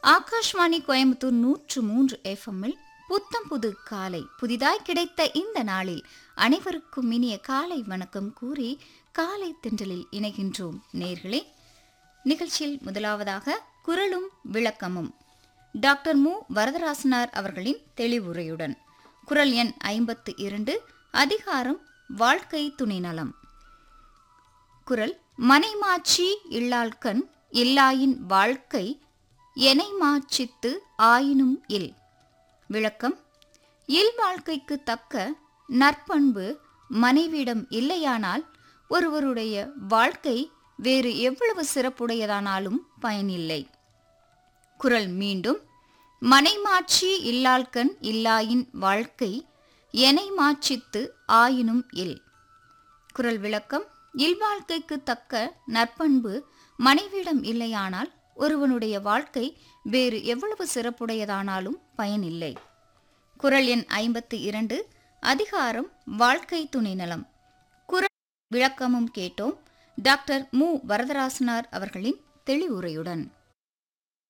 ஆகாஷ்வாணி கோயம்புத்தூர் நூற்று மூன்று எஃப்எம்மில் புத்தம் புது காலை புதிதாய் கிடைத்த இந்த நாளில் அனைவருக்கும் இனிய காலை வணக்கம் கூறி காலை தென்றலில் இணைகின்றோம் நேர்களே நிகழ்ச்சியில் முதலாவதாக குரலும் விளக்கமும் டாக்டர் மு வரதராசனார் அவர்களின் தெளிவுரையுடன் குரல் எண் ஐம்பத்து இரண்டு அதிகாரம் வாழ்க்கை துணைநலம் குரல் மனைமாட்சி இல்லாள்கண் இல்லாயின் வாழ்க்கை எனை மாட்சித்து ஆயினும் இல் விளக்கம் இல் வாழ்க்கைக்கு தக்க நற்பண்பு மனைவியிடம் இல்லையானால் ஒருவருடைய வாழ்க்கை வேறு எவ்வளவு சிறப்புடையதானாலும் பயனில்லை குரல் மீண்டும் மனைமாட்சி இல்லாள்கண் இல்லாயின் வாழ்க்கை எனை மாட்சித்து ஆயினும் இல் குரல் விளக்கம் இல்வாழ்க்கைக்கு தக்க நற்பண்பு மனைவியிடம் இல்லையானால் ஒருவனுடைய வாழ்க்கை வேறு எவ்வளவு சிறப்புடையதானாலும் பயனில்லை குரல் எண் ஐம்பத்தி இரண்டு அதிகாரம் வாழ்க்கை துணைநலம் குரல் விளக்கமும் கேட்டோம் டாக்டர் மு வரதராசனார் அவர்களின் தெளிவுரையுடன்